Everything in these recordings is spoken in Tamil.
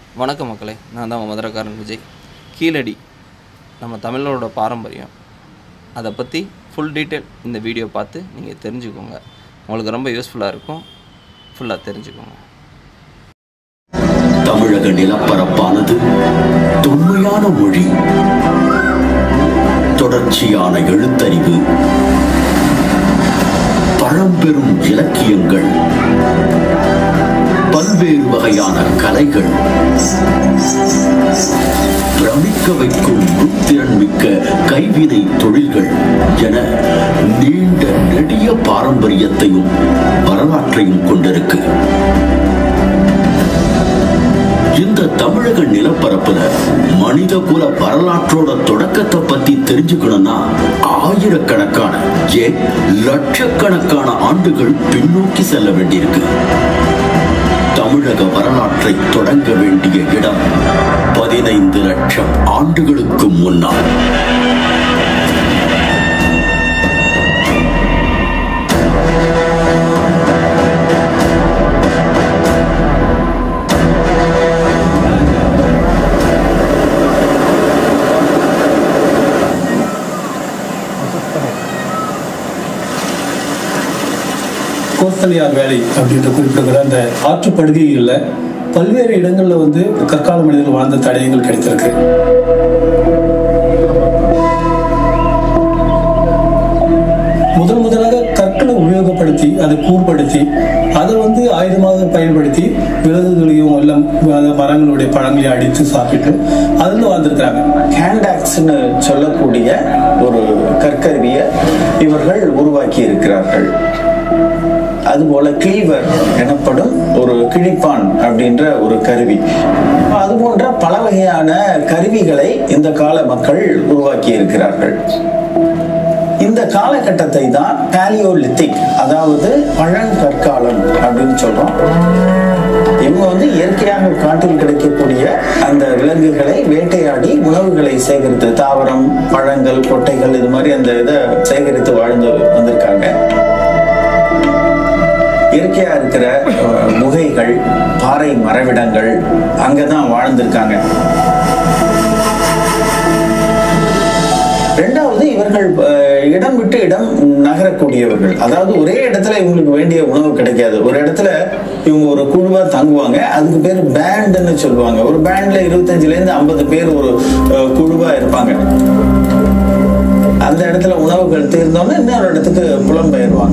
வணக்கம் மக்களே நான் தான் மதுரக்காரன் விஜய் கீழடி நம்ம தமிழரோட பாரம்பரியம் அதை பற்றி ஃபுல் டீட்டெயில் இந்த வீடியோ பார்த்து நீங்கள் தெரிஞ்சுக்கோங்க உங்களுக்கு ரொம்ப யூஸ்ஃபுல்லாக இருக்கும் ஃபுல்லாக தெரிஞ்சுக்கோங்க தமிழக நிலப்பரப்பானது தொன்மையான மொழி தொடர்ச்சியான எழுத்தறிவு பழம்பெரும் இலக்கியங்கள் பல்வேறு வகையான கலைகள் பிரமிக்க வைக்கும் முத்திறன் மிக்க கைவினை தொழில்கள் என நீண்ட நெடிய பாரம்பரியத்தையும் வரலாற்றையும் கொண்டிருக்கு இந்த தமிழக நிலப்பரப்புல மனித குல வரலாற்றோட தொடக்கத்தை பத்தி தெரிஞ்சுக்கணும்னா ஆயிரக்கணக்கான ஏன் லட்சக்கணக்கான ஆண்டுகள் பின்னோக்கி செல்ல வேண்டியிருக்கு தமிழக வரலாற்றை தொடங்க வேண்டிய இடம் பதினைந்து லட்சம் ஆண்டுகளுக்கு முன்னால் கோத்தலியார் வேலை அப்படின்ற குறிப்பிடுகிற அந்த ஆற்றுப்படுகைகளில் பல்வேறு இடங்கள்ல வந்து கற்கால மனிதர்கள் வாழ்ந்த தடயங்கள் கிடைத்திருக்கு முதல் முதலாக கற்களை உபயோகப்படுத்தி அதை கூர்படுத்தி அதை வந்து ஆயுதமாக பயன்படுத்தி விலங்குகளையும் எல்லாம் அதாவது மரங்களுடைய பழங்களையும் அடித்து சாப்பிட்டு அதில் வாழ்ந்திருக்கிறாங்க ஹேண்டாக்ஸ்னு சொல்லக்கூடிய ஒரு கற்கருவியை இவர்கள் உருவாக்கி இருக்கிறார்கள் அதுபோல கிளீவர் எனப்படும் ஒரு கிழிப்பான் அப்படின்ற ஒரு கருவி அது போன்ற பல வகையான கருவிகளை இந்த கால மக்கள் உருவாக்கி இருக்கிறார்கள் இந்த காலகட்டத்தை தான் பேலியோலித்திக் அதாவது பழங்கற்காலம் அப்படின்னு சொல்றோம் இவங்க வந்து இயற்கையாக காட்டில் கிடைக்கக்கூடிய அந்த விலங்குகளை வேட்டையாடி உணவுகளை சேகரித்து தாவரம் பழங்கள் கொட்டைகள் இது மாதிரி அந்த இதை சேகரித்து வாழ்ந்து வந்திருக்காங்க இயற்கையா இருக்கிற அஹ், குகைகள் பாறை மரவிடங்கள் அங்கதான் வாழ்ந்திருக்காங்க ரெண்டாவது இவர்கள் அஹ், இடம் விட்டு இடம் நகரக்கூடியவர்கள் அதாவது ஒரே இடத்துல இவங்களுக்கு வேண்டிய உணவு கிடைக்காது ஒரு இடத்துல இவங்க ஒரு குழுவா தங்குவாங்க அதுக்கு பேர் பேண்டுன்னு சொல்லுவாங்க ஒரு பேண்ட்ல இருபத்தஞ்சுல இருந்து ஐம்பது பேர் ஒரு அஹ், குழுவா இருப்பாங்க அந்த இடத்துல உணவுகள் தீர்ந்தோன்னே இன்னொரு இடத்துக்கு புலம்பெயர்வாங்க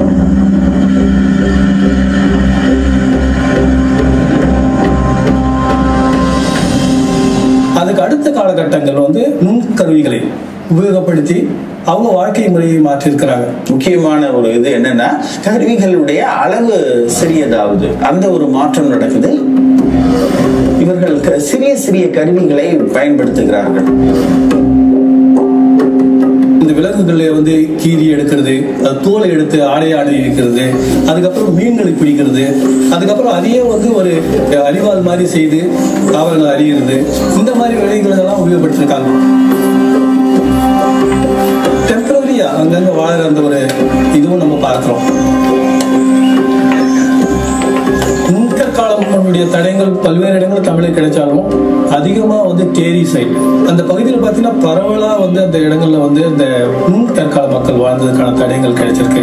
அதுக்கு அடுத்த காலகட்டங்கள் வந்து நுண்கருவிகளை உபயோகப்படுத்தி அவங்க வாழ்க்கை முறையை மாற்றியிருக்கிறாங்க முக்கியமான ஒரு இது என்னன்னா கருவிகளுடைய அளவு சிறியதாவது அந்த ஒரு மாற்றம் நடக்குது இவர்கள் க- சிறிய சிறிய கருவிகளை பயன்படுத்துகிறார்கள் இந்த விலங்குகளை வந்து கீறி எடுக்கிறது அது தோலை எடுத்து ஆடை ஆடி இருக்கிறது அதுக்கப்புறம் மீன்களை பிடிக்கிறது அதுக்கப்புறம் அதையே வந்து ஒரு அறிவாள் மாதிரி செய்து தாவரங்களை அறிகிறது இந்த மாதிரி வேலைகளை எல்லாம் உபயோகப்படுத்திருக்காங்க டெம்பரரியா அங்கங்க வாழற அந்த ஒரு இதுவும் நம்ம பார்க்கிறோம் நுண்கற்காலங்களுடைய தடயங்கள் பல்வேறு இடங்கள் தமிழில் கிடைச்சாலும் அதிகமா வந்து கேரி சைட் அந்த பகுதியில் பார்த்தீங்கன்னா பரவலா வந்து அந்த இடங்கள்ல வந்து அந்த நுண்கற்கால மக்கள் வாழ்ந்ததுக்கான தடயங்கள் கிடைச்சிருக்கு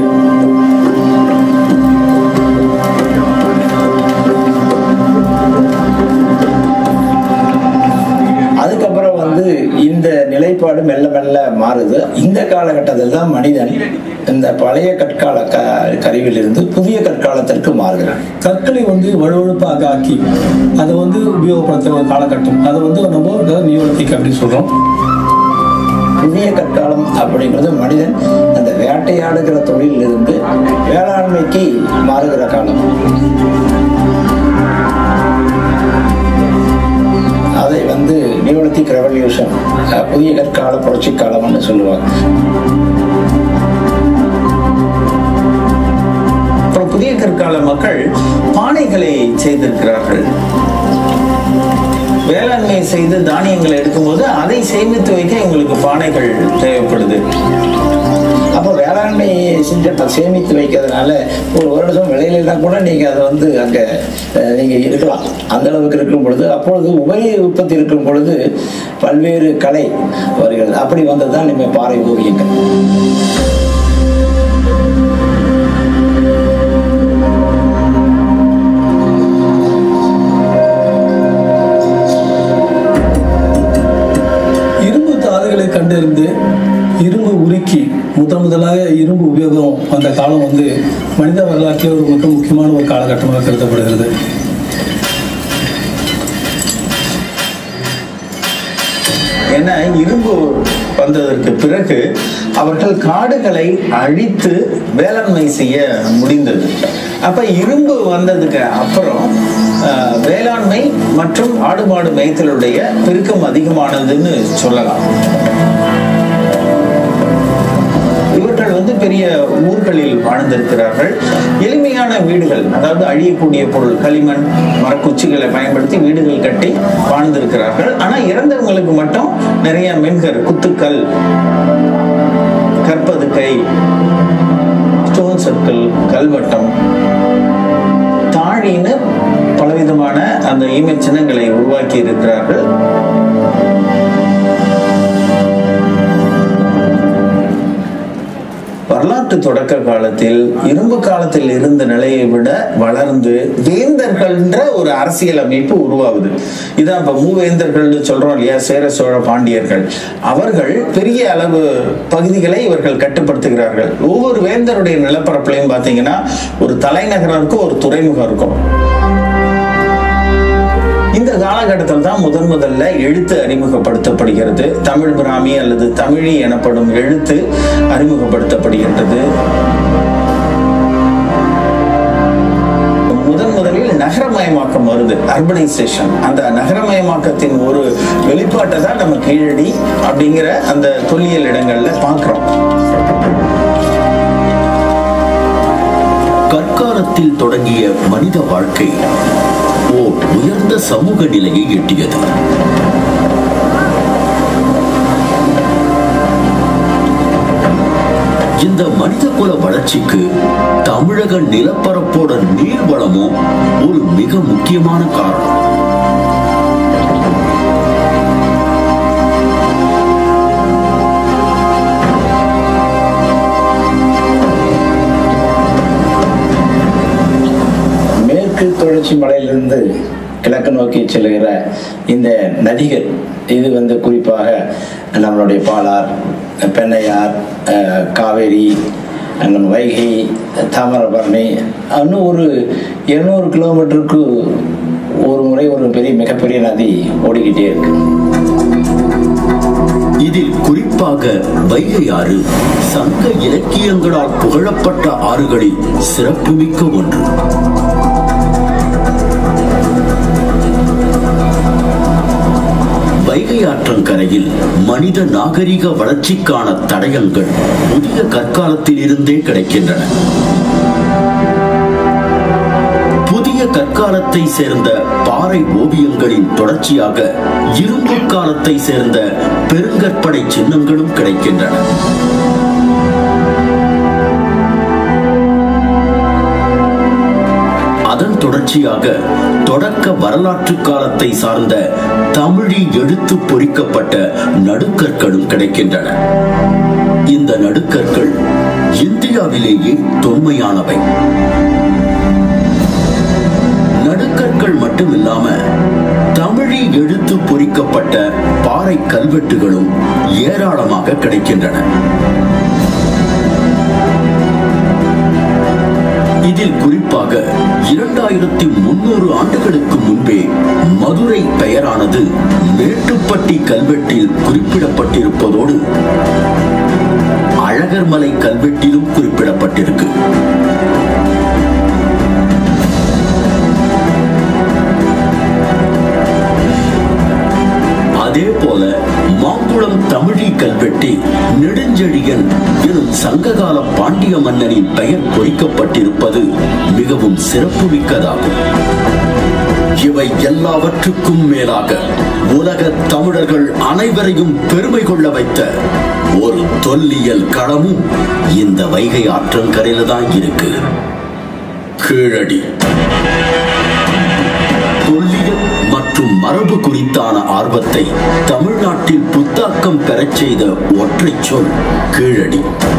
அதுக்கப்புறம் வந்து இந்த நிலைப்பாடு மெல்ல மெல்ல மாறுது இந்த காலகட்டத்தில் தான் மனிதன் இந்த பழைய கற்கால க கருவியிலிருந்து புதிய கற்காலத்திற்கு மாறுகிறான் கற்களை வந்து வழுவழுப்பாக ஆக்கி அதை வந்து உபயோகப்படுத்துற ஒரு காலகட்டம் அதை வந்து நம்ம நியோலித்திக் அப்படின்னு சொல்றோம் புதிய கற்காலம் அப்படிங்கிறது மனிதன் அந்த வேட்டையாடுகிற தொழிலிருந்து வேளாண்மைக்கு மாறுகிற காலம் அதை வந்து நியோலித்திக் ரெவல்யூஷன் புதிய கற்கால புரட்சி காலம்னு சொல்லுவாங்க அப்புறம் புதிய கற்கால மக்கள் பானைகளை செய்திருக்கிறார்கள் வேளாண்மை செய்து தானியங்களை எடுக்கும்போது அதை சேமித்து வைக்க இவங்களுக்கு பானைகள் தேவைப்படுது அப்ப அப்போ வேளாண்மை செஞ்ச ப- சேமித்து வைக்கிறதுனால ஒரு வருடம் விளையிலாம் கூட நீங்கள் அதை வந்து அங்கே நீங்கள் இருக்கலாம் அந்த அளவுக்கு இருக்கும் பொழுது அப்பொழுது உபரி உற்பத்தி இருக்கும் பொழுது பல்வேறு கலை வருகிறது அப்படி வந்தது தான் நம்ம பாறை ஓவியங்கள் இரும்பு தாதுகளை கண்டறிந்து இரும்பு உருக்கி முதன் முதலாக இரும்பு உபயோகம் வந்த காலம் வந்து மனித வரலாற்றில் ஒரு மிக முக்கியமான ஒரு காலகட்டமாக கருதப்படுகிறது ஏன்னா இரும்பு வந்ததற்கு பிறகு அவர்கள் காடுகளை அழித்து வேளாண்மை செய்ய முடிந்தது அப்ப இரும்பு வந்ததுக்கு அப்புறம் ஆஹ், வேளாண்மை மற்றும் ஆடு மாடு மேய்த்தலுடைய பெருக்கம் அதிகமானதுன்னு சொல்லலாம் இவர்கள் வந்து பெரிய ஊர்களில் வாழ்ந்திருக்கிறார்கள் எளிமையான வீடுகள் அதாவது அழியக்கூடிய பொருள் களிமண் மரக்குச்சிகளை பயன்படுத்தி வீடுகள் கட்டி வாழ்ந்திருக்கிறார்கள் ஆனா இறந்தவங்களுக்கு மட்டும் நிறைய மென்கர் குத்துக்கல் கற்பதுக்கை ஸ்டோன் சர்க்கிள் கல்வட்டம் தாழின்னு பலவிதமான அந்த ஈமச் சின்னங்களை உருவாக்கி இருக்கிறார்கள் வரலாற்று தொடக்க காலத்தில் இரும்பு காலத்தில் இருந்த நிலையை விட வளர்ந்து வேந்தர்கள்ன்ற ஒரு அரசியல் அமைப்பு உருவாகுது இதான் இப்ப மூவேந்தர்கள்னு சொல்றோம் இல்லையா சேர சோழ பாண்டியர்கள் அவர்கள் பெரிய அளவு பகுதிகளை இவர்கள் கட்டுப்படுத்துகிறார்கள் ஒவ்வொரு வேந்தருடைய நிலப்பரப்புலையும் பாத்தீங்கன்னா ஒரு தலைநகரம் இருக்கும் ஒரு துறைமுகம் இருக்கும் இந்த காலகட்டத்தில் தான் முதன் முதல்ல எழுத்து அறிமுகப்படுத்தப்படுகிறது தமிழ் பிராமி அல்லது தமிழி எனப்படும் எழுத்து அறிமுகப்படுத்தப்படுகின்றது முதன் முதலில் நகரமயமாக்கம் வருது அர்பனைசேஷன் அந்த நகரமயமாக்கத்தின் ஒரு வெளிப்பாட்டை தான் நம்ம கீழடி அப்படிங்கிற அந்த தொல்லியல் இடங்கள்ல பார்க்கிறோம் கற்காலத்தில் தொடங்கிய மனித வாழ்க்கை ஓர் உயர்ந்த சமூக நிலையை எட்டியது இந்த மனித குல வளர்ச்சிக்கு தமிழக நிலப்பரப்போட நீர்வளமும் ஒரு மிக முக்கியமான காரணம் மேற்கு தொடர்ச்சி மலையிலிருந்து கிழக்கு நோக்கி செல்லுகிற இந்த நதிகள் இது வந்து குறிப்பாக நம்மளுடைய பாலார் பெண்ணையார் அஹ், காவேரி நம்ம வைகை தாமிரபரணி இன்னும் ஒரு இருநூறு கிலோமீட்டருக்கு ஒரு முறை ஒரு பெரிய மிகப்பெரிய நதி ஓடிக்கிட்டே இருக்கு இதில் குறிப்பாக வைகை ஆறு சங்க இலக்கியங்களால் புகழப்பட்ட ஆறுகளில் சிறப்புமிக்க ஒன்று வைகை ஆற்றங்கரையில் மனித நாகரிக வளர்ச்சிக்கான தடயங்கள் புதிய கற்காலத்தில் இருந்தே கிடைக்கின்றன புதிய கற்காலத்தை சேர்ந்த பாறை ஓவியங்களின் தொடர்ச்சியாக இரும்பு காலத்தை சேர்ந்த பெருங்கற்படை சின்னங்களும் கிடைக்கின்றன அதன் தொடர்ச்சியாக தொடக்க வரலாற்று காலத்தை சார்ந்த தமிழி எழுத்து பொறிக்கப்பட்ட நடுக்கற்களும் கிடைக்கின்றன இந்த நடுக்கற்கள் இந்தியாவிலேயே தொன்மையானவை நடுக்கற்கள் மட்டுமில்லாம தமிழி எழுத்து பொறிக்கப்பட்ட பாறை கல்வெட்டுகளும் ஏராளமாக கிடைக்கின்றன இதில் குறிப்பாக இரண்டாயிரத்தி முன்னூறு ஆண்டுகளுக்கு முன்பே மதுரை பெயரானது மேட்டுப்பட்டி கல்வெட்டில் குறிப்பிடப்பட்டிருப்பதோடு அழகர்மலை கல்வெட்டிலும் குறிப்பிடப்பட்டிருக்கு அதே போல மாங்குளம் தமிழி கல்வெட்டில் நெடுஞ்செழியன் எனும் சங்ககால பாண்டிய மன்னனின் பெயர் பொறிக்கப்பட்டிருப்பது மிகவும் சிறப்புமிக்கதாகும் இவை எல்லாவற்றுக்கும் மேலாக உலக தமிழர்கள் அனைவரையும் பெருமை கொள்ள வைத்த ஒரு தொல்லியல் களமும் இந்த வைகை ஆற்றங்கரையில தான் இருக்கு கீழடி தொல்லியல் மற்றும் மரபு குறித்தான ஆர்வத்தை தமிழ்நாட்டில் புத்தாக்கம் பெறச் செய்த ஒற்றைச் சொல் கீழடி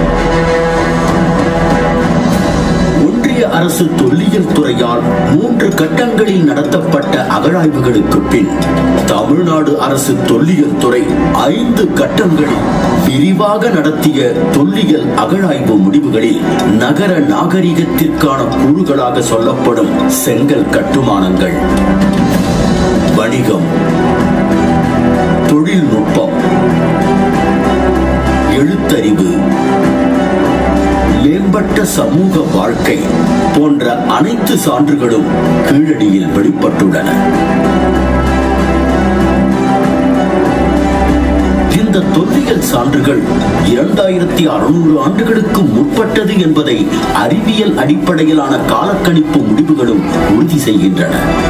ஒன்றிய அரசு தொல்லியல் துறையால் மூன்று கட்டங்களில் நடத்தப்பட்ட அகழாய்வுகளுக்கு பின் தமிழ்நாடு அரசு தொல்லியல் துறை ஐந்து கட்டங்களில் விரிவாக நடத்திய தொல்லியல் அகழாய்வு முடிவுகளில் நகர நாகரிகத்திற்கான கூறுகளாக சொல்லப்படும் செங்கல் கட்டுமானங்கள் வணிகம் தொழில்நுட்பம் எழுத்தறிவு மேம்பட்ட சமூக வாழ்க்கை போன்ற அனைத்து சான்றுகளும் கீழடியில் வெளிப்பட்டுள்ளன இந்த தொல்லியல் சான்றுகள் இரண்டாயிரத்தி அறுநூறு ஆண்டுகளுக்கு முற்பட்டது என்பதை அறிவியல் அடிப்படையிலான காலக்கணிப்பு முடிவுகளும் உறுதி செய்கின்றன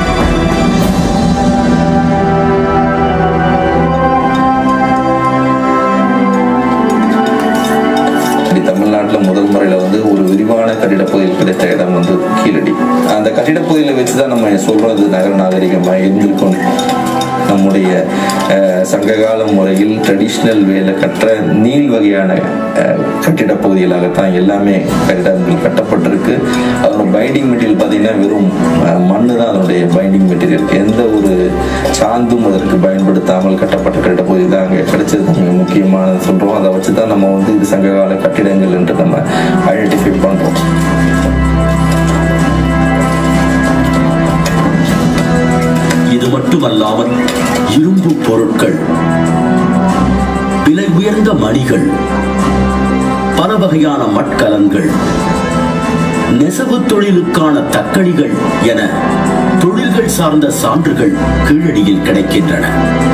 இப்படி தமிழ்நாட்டில் முதல் முறையில் வந்து ஒரு விரிவான கட்டிடப் பகுதியில் கிடைத்த இடம் வந்து கீழடி அந்த கட்டிடப் பகுதியில் வச்சு தான் நம்ம சொல்றது நகர நாகரிகமாக இருந்திருக்கும் நம்முடைய அஹ், சங்ககால முறையில் ட்ரெடிஷ்னல் வேல கற்ற நீள் வகையான அஹ், கட்டிடப் பகுதிகளாகத்தான் எல்லாமே கட்டிடங்கள் கட்டப்பட்டிருக்கு அதோட பைண்டிங் மெட்டீரியல் பார்த்தீங்கன்னா வெறும் மண்ணு தான் அதனுடைய பைண்டிங் மெட்டீரியல் எந்த ஒரு சாந்தும் அதற்கு பயன்படுத்தாமல் கட்டப்பட்ட கட்டிடப் பகுதி தான் அங்கே கிடைச்சது மிக முக்கியமானது சொல்கிறோம் அதை வச்சு தான் நம்ம வந்து இது சங்ககால கட்டிடங்கள் என்று நம்ம ஐடென்டிஃபை பண்ணுறோம் இது மட்டுமல்லாமல் இரும்பு பொருட்கள் விலை உயர்ந்த மணிகள் பல வகையான மட்கலன்கள் நெசவு தொழிலுக்கான தக்கடிகள் என தொழில்கள் சார்ந்த சான்றுகள் கீழடியில் கிடைக்கின்றன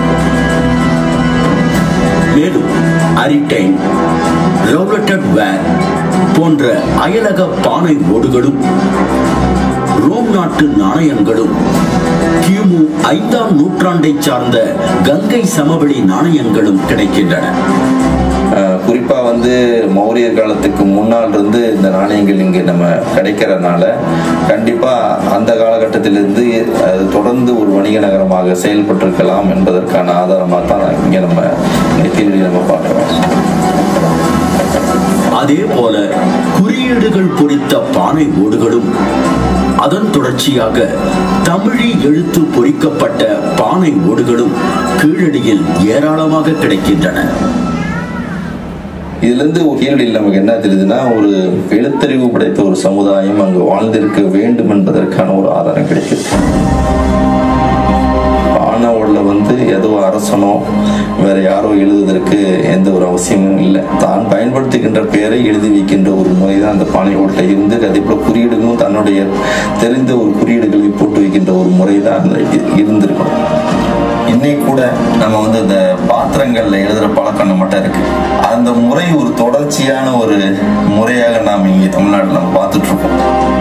மேலும் அரிட்டைன் ரவுலட்டட் வேர் போன்ற அயலக பானை ஓடுகளும் ரோம் நாட்டு நாணயங்களும் கிமு ஐந்தாம் நூற்றாண்டைச் சார்ந்த கங்கை சமவெளி நாணயங்களும் கிடைக்கின்றன அஹ் குறிப்பா வந்து மௌரியர் காலத்துக்கு முன்னால் இருந்து இந்த நாணயங்கள் இங்கே நம்ம கிடைக்கிறதுனால கண்டிப்பா அந்த காலகட்டத்திலிருந்து அது தொடர்ந்து ஒரு வணிக நகரமாக செயல்பட்டிருக்கலாம் என்பதற்கான ஆதாரமாக தான் இங்கே நம்ம நெத்தியில் நம்ம பார்க்கிறோம் அதே போல குறியீடுகள் பொறித்த பானை ஓடுகளும் அதன் தொடர்ச்சியாக தமிழி எழுத்து பொறிக்கப்பட்ட பானை ஓடுகளும் கீழடியில் ஏராளமாக கிடைக்கின்றன இதுல இருந்து ஒரு கேள்வியில் நமக்கு என்ன தெரியுதுன்னா ஒரு எழுத்தறிவு படைத்த ஒரு சமுதாயம் அங்கு வாழ்ந்திருக்க வேண்டும் என்பதற்கான ஒரு ஆதாரம் கிடைக்குது ஆனவோட வந்து ஏதோ அரசனோ வேற யாரோ எழுதுவதற்கு எந்த ஒரு அவசியமும் இல்லை தான் பயன்படுத்துகின்ற பெயரை எழுதி வைக்கின்ற ஒரு முறை தான் அந்த பானையோட்ட இருந்து அதே போல குறியீடுகளும் தன்னுடைய தெரிந்த ஒரு குறியீடுகளை போட்டு வைக்கின்ற ஒரு முறை தான் அந்த இ- இருந்திருக்கணும் இன்னைக்கு கூட நம்ம வந்து இந்த பாத்திரங்கள்ல எழுதுற பழக்கம் நம்மகிட்ட இருக்கு அந்த முறை ஒரு தொடர்ச்சியான ஒரு முறையாக நாம் இங்கே தமிழ்நாட்டில் நம்ம பார்த்துட்டு இருக்கோம்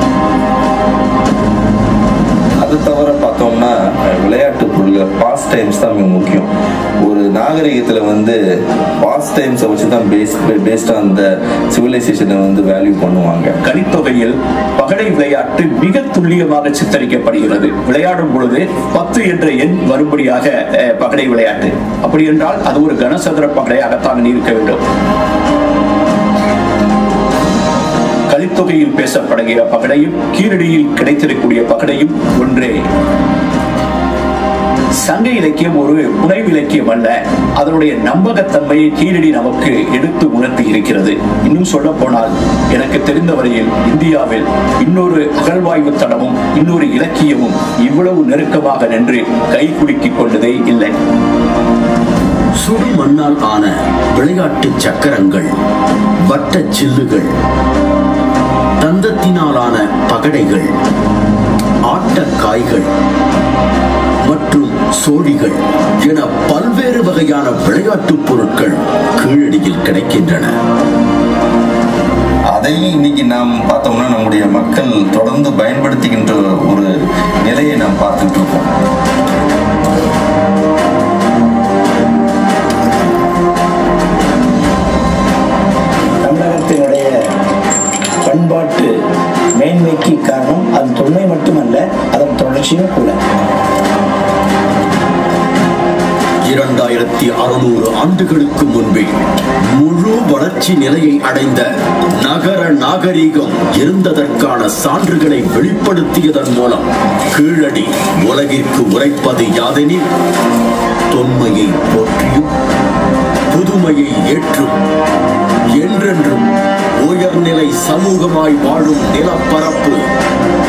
அது தவிர பார்த்தோம்னா அஹ், விளையாட்டு பொருள்கள் பாஸ் டைம்ஸ் தான் மிக முக்கியம் ஒரு நாகரிகத்தில் வந்து பாஸ் டைம்ஸை வச்சு தான் பேஸ் பேஸ்ட் ஆன் த சிவிலைசேஷனை வந்து வேல்யூ பண்ணுவாங்க கலித்தொகையில் பகடை விளையாட்டு மிக துல்லியமாக சித்தரிக்கப்படுகிறது விளையாடும் பொழுது பத்து என்ற எண் வரும்படியாக அஹ், பகடை விளையாட்டு அப்படி என்றால் அது ஒரு கனசதுர பகடையாகத்தான் இருக்க வேண்டும் கலித்தொகையில் பேசப்படுகிற பகடையும் கீழடியில் கிடைத்திருக்கக்கூடிய பகடையும் ஒன்றே சங்க இலக்கியம் ஒரு புனைவு இலக்கியம் அல்ல அதனுடைய நம்பகத்தன்மையை கீழடி நமக்கு எடுத்து உணர்த்தி இருக்கிறது இன்னும் சொல்ல போனால் எனக்கு தெரிந்த வரையில் இந்தியாவில் இன்னொரு அகழ்வாய்வு தளமும் இன்னொரு இலக்கியமும் இவ்வளவு நெருக்கமாக நின்று கை குலுக்கிக் கொண்டதே இல்லை சுடு மண்ணால் ஆன விளையாட்டு சக்கரங்கள் வட்டச் சில்லுகள் தந்தத்தினாலான பகடைகள் ஆட்டக்காய்கள் மற்றும் சோழிகள் என பல்வேறு வகையான விளையாட்டுப் பொருட்கள் கீழடியில் கிடைக்கின்றன அதை அதை இன்னைக்கு நாம் பார்த்தோம்னா நம்முடைய மக்கள் தொடர்ந்து பயன்படுத்துகின்ற ஒரு நிலையை நாம் பார்த்துட்டு இருக்கோம் தமிழகத்தினுடைய பண்பாட்டு மேன்மைக்கு காரணம் அது தொன்மை மட்டுமல்ல அதன் தொடர்ச்சியும் கூட இரண்டாயிரத்தி அறுநூறு ஆண்டுகளுக்கு முன்பே முழு வளர்ச்சி நிலையை அடைந்த நகர நாகரீகம் இருந்ததற்கான சான்றுகளை வெளிப்படுத்தியதன் மூலம் கீழடி உலகிற்கு உரைப்பது யாதெனில் தொன்மையை போற்றியும் புதுமையை ஏற்றும் என்றென்றும் உயர்நிலை சமூகமாய் வாழும் நிலப்பரப்பு